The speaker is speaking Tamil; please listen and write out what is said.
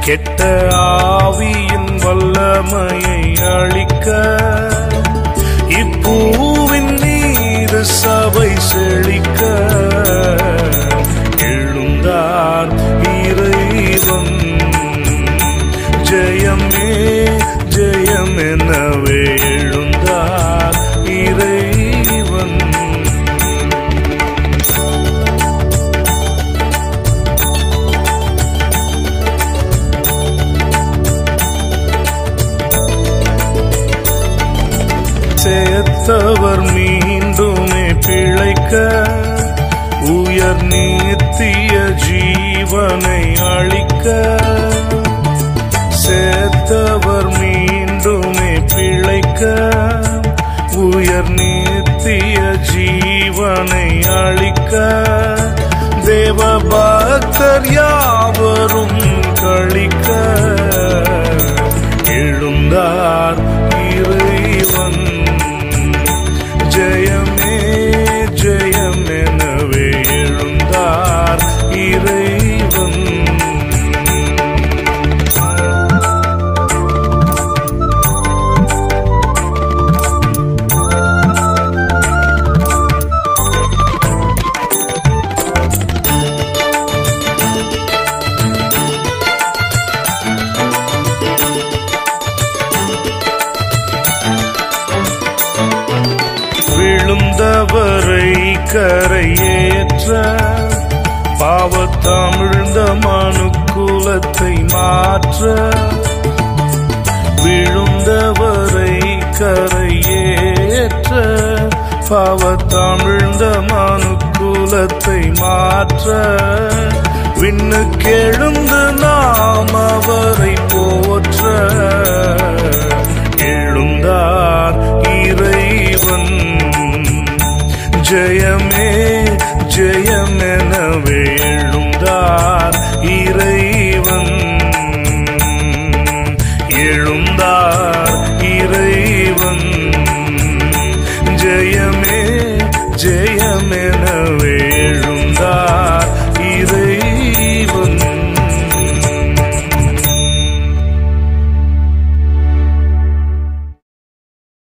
கெட்ட ஆவியின் வல்லமையை அழிக்க இப்பூவின் மீது சபை செழிக்க எழுந்தார் இறைவன் ஜெயமே ஜெயம் எனவே எழுந்தார் இறைவன் சேர்த்தவர் மீண்டுமே பிழைக்க உயர் நித்திய ஜீவனை அளிக்க சேர்த்தவர் மீண்டுமே பிழைக்க உயர் நித்திய ஜீவனை அளிக்க தேவ பக்தர் யாவரும் கழிக்க எழுந்தார் இறைவன் ஜெயமே ஜெயம் எனவே எழுந்தார் இறைவன் விழுந்தவரை கரையேற்ற பாவத்தமிழ்ந்த மனுக்குலத்தை மாற்ற விழுந்தவரை கரையேற்ற பாவத்தமிழ்ந்த மனுக்குலத்தை மாற்ற விண்ணுக்கெழுந்து நாம் அவரை போற்ற எழுந்தார் இறைவன் ஜெயமே ஜெயம் எனவே எழுந்தார் இறைவன் எழுந்தார் இறைவன் ஜெயமே ஜெயம் எனவே